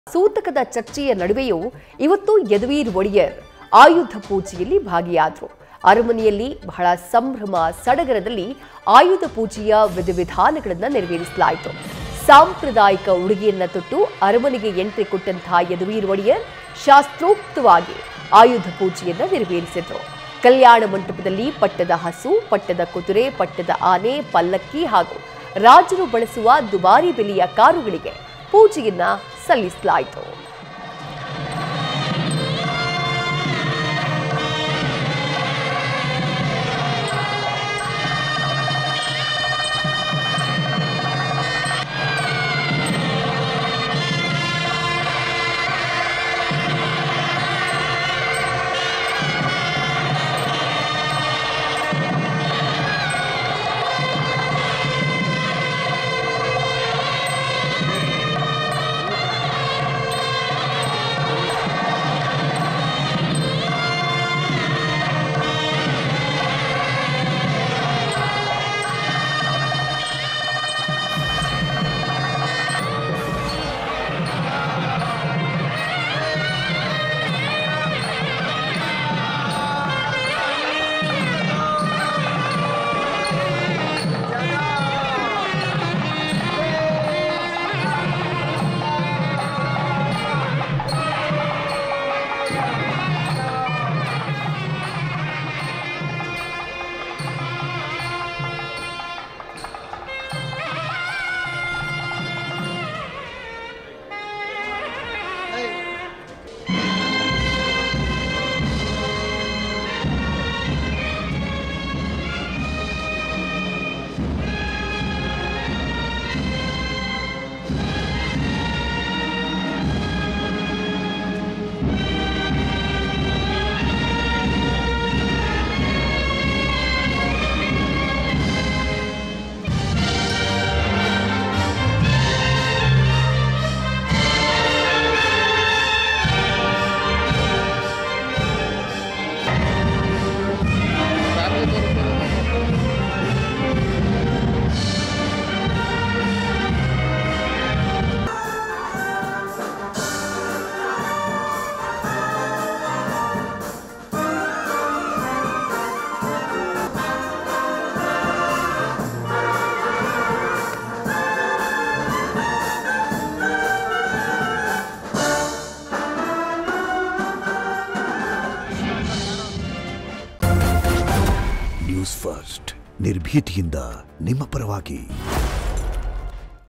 ಸೂತಕದ ಚರ್ಚೆಯ ನಡುವೆಯೂ ಇವತ್ತು ಯದುವೀರ್ ಒಡೆಯರ್ ಆಯುಧ ಪೂಜೆಯಲ್ಲಿ ಭಾಗಿಯಾದರು ಅರಮನೆಯಲ್ಲಿ ಬಹಳ ಸಂಭ್ರಮ ಸಡಗರದಲ್ಲಿ ಆಯುಧ ಪೂಜೆಯ ವಿಧಿವಿಧಾನಗಳನ್ನು ನೆರವೇರಿಸಲಾಯಿತು ಸಾಂಪ್ರದಾಯಿಕ ಉಡುಗೆಯನ್ನ ತೊಟ್ಟು ಅರಮನೆಗೆ ಎಂಟ್ರಿ ಕೊಟ್ಟಂತಹ ಯದುವೀರ್ ಒಡೆಯರ್ ಶಾಸ್ತ್ರೋಕ್ತವಾಗಿ ಆಯುಧ ಪೂಜೆಯನ್ನ ನೆರವೇರಿಸಿದ್ರು ಕಲ್ಯಾಣ ಮಂಟಪದಲ್ಲಿ ಪಟ್ಟದ ಹಸು ಪಟ್ಟದ ಕುದುರೆ ಪಟ್ಟದ ಆನೆ ಪಲ್ಲಕ್ಕಿ ಹಾಗೂ ರಾಜರು ಬಳಸುವ ದುಬಾರಿ ಬೆಲೆಯ ಕಾರುಗಳಿಗೆ ಪೂಜೆಯನ್ನ ಸಲ್ಲಿಸಲಾಯಿತು ನ್ಯೂಸ್ ಫಸ್ಟ್ ನಿರ್ಭೀತಿಯಿಂದ ನಿಮ್ಮ ಪರವಾಗಿ